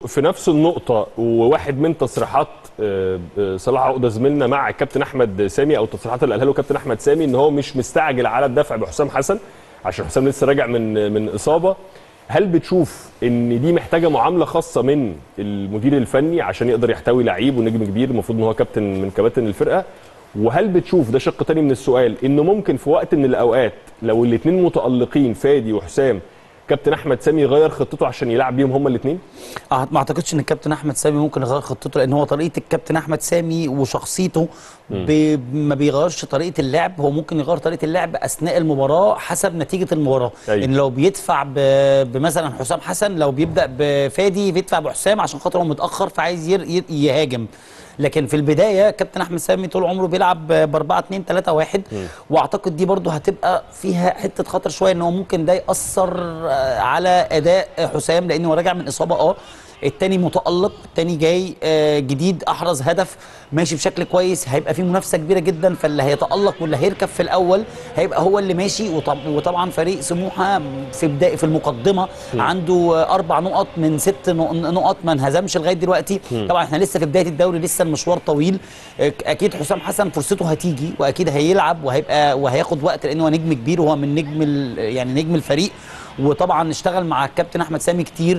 في نفس النقطة وواحد من تصريحات آه، آه، صلاح عقدة زميلنا مع الكابتن أحمد سامي أو التصريحات اللي قالها له كابتن أحمد سامي إن هو مش مستعجل على الدفع بحسام حسن عشان حسام لسه راجع من من إصابة هل بتشوف إن دي محتاجة معاملة خاصة من المدير الفني عشان يقدر يحتوي لعيب ونجم كبير المفروض إن هو كابتن من كباتن الفرقة وهل بتشوف ده شق تاني من السؤال إنه ممكن في وقت من الأوقات لو الاتنين متألقين فادي وحسام كابتن أحمد سامي يغير خطته عشان يلعب بيهم هما الاتنين؟ أه- ما اعتقدش ان الكابتن احمد سامي ممكن يغير خطته لان هو طريقه الكابتن احمد سامي وشخصيته بي ما بيغيرش طريقه اللعب هو ممكن يغير طريقه اللعب اثناء المباراه حسب نتيجه المباراه أيوة. ان لو بيدفع ب- بمثلا حسام حسن لو بيبدا بفادي بيدفع بحسام عشان خاطر هو متاخر فعايز ير- ير- يهاجم لكن في البدايه كابتن احمد سامي طول عمره بيلعب ب 4 2 3 1 واعتقد دي برضو هتبقى فيها حته خطر شويه ان هو ممكن ده ياثر آه، على اداء حسام لانه هو راجع من اصابه اه التاني متألق التاني جاي آه، جديد أحرز هدف ماشي بشكل كويس هيبقى في منافسة كبيرة جدا فاللي هيتألق واللي هيركب في الأول هيبقى هو اللي ماشي وطب- وطبعا فريق سموحة في بداية في المقدمة عنده آه، أربع نقط من ست نق- نقط ما انهزمش لغاية دلوقتي طبعا احنا لسه في بداية الدوري لسه المشوار طويل آه، أكيد حسام حسن فرصته هتيجي وأكيد هيلعب وهيبقى وهياخد وقت لأن هو نجم كبير وهو من نجم ال- يعني نجم الفريق وطبعا اشتغل مع الكابتن احمد سامي كتير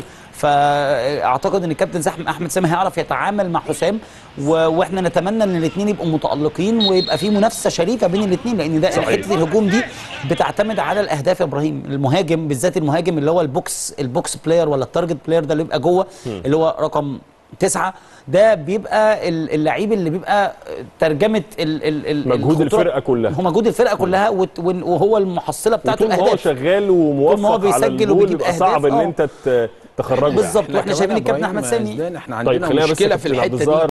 فاعتقد ان الكابتن زحم احمد سامي هيعرف يتعامل مع حسام و... واحنا نتمنى ان الاثنين يبقوا متالقين ويبقى في منافسه شريفه بين الاثنين لان ده صحيح. حته الهجوم دي بتعتمد على الاهداف يا ابراهيم المهاجم بالذات المهاجم اللي هو البوكس البوكس بلاير ولا التارجت بلاير ده اللي بيبقى جوه اللي هو رقم تسعة ده بيبقى ال- اللعيب اللي بيبقى ترجمة ال ال ال مجهود الخطوط. الفرقة كلها. هو مجهود الفرقة كلها وت- وهو المحصلة بتاعته طول ما هو الأهداف شغال طول ما هو وموفق على بيسجل الجول وبيجيب يبقى أهداف، صعب ان آه. انت ت- تخرجه يعني. بالظبط إحنا واحنا كمان شايفين يا الكابتن إبراهيم احمد سامي زيدان، احنا طيب عندنا خلينا بس مشكله يا في كابتن عبد الحته دي الظاهر